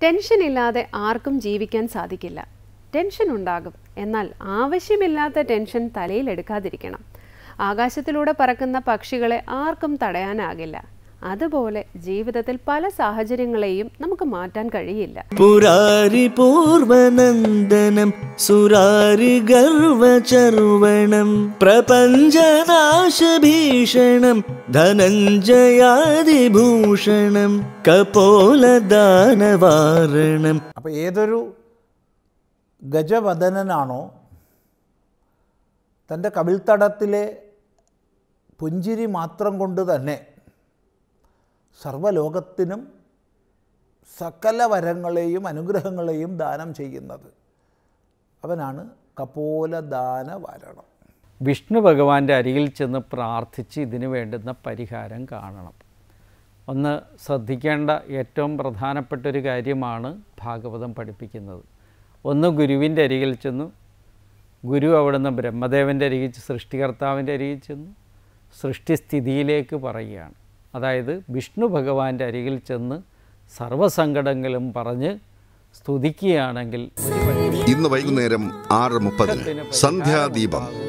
tension ഇല്ലാതെ ആർക്കും ജീവിക്കാൻ സാധിക്കില്ല ടെൻഷൻ ഉണ്ടാകും എന്നാൽ ആവശ്യമില്ലാത്ത ടെൻഷൻ തലയിലെടുക്കാതിരിക്കണം ആകാശത്തിലൂടെ പറക്കുന്ന പക്ഷികളെ ആർക്കും തടയാനാകില്ല അതുപോലെ ജീവിതത്തിൽ പല സാഹചര്യങ്ങളെയും നമുക്ക് മാറ്റാൻ കഴിയില്ല പുരാരി പൂർവനന്ദനം സുരാരി ഗർവചർവണം പ്രപഞ്ചനാശഭീഷണം ധനഞ്ജയാതിഭൂഷണം കപോലദാനവാരണം അപ്പോൾ ഏതൊരു ഗജവദനനാണോ തൻ്റെ കവിൾത്തടത്തിലെ പുഞ്ചിരി മാത്രം കൊണ്ട് തന്നെ സർവ്വലോകത്തിനും സകല വരങ്ങളെയും അനുഗ്രഹങ്ങളെയും ദാനം ചെയ്യുന്നത് അവനാണ് കപോലദാന വരണം വിഷ്ണു ഭഗവാന്റെ അരികിൽ ചെന്ന് പ്രാർത്ഥിച്ച് ഇതിന് വേണ്ടുന്ന പരിഹാരം കാണണം ഒന്ന് ശ്രദ്ധിക്കേണ്ട ഏറ്റവും പ്രധാനപ്പെട്ട ഒരു കാര്യമാണ് ഭാഗവതം പഠിപ്പിക്കുന്നത് ഒന്ന് ഗുരുവിൻ്റെ അരികിൽ ചെന്നു ഗുരു അവിടുന്ന് ബ്രഹ്മദേവൻ്റെ അരികിൽ സൃഷ്ടികർത്താവിൻ്റെ അരികിൽ ചെന്നു സൃഷ്ടിസ്ഥിതിയിലേക്ക് പറയുകയാണ് അതായത് വിഷ്ണു ഭഗവാന്റെ അരികിൽ ചെന്ന് സർവ്വസങ്കടങ്ങളും പറഞ്ഞ് സ്തുതിക്കുകയാണെങ്കിൽ ഒരു വഴി ഇന്ന് വൈകുന്നേരം ആറ് മുപ്പതിന് സന്ധ്യാദീപം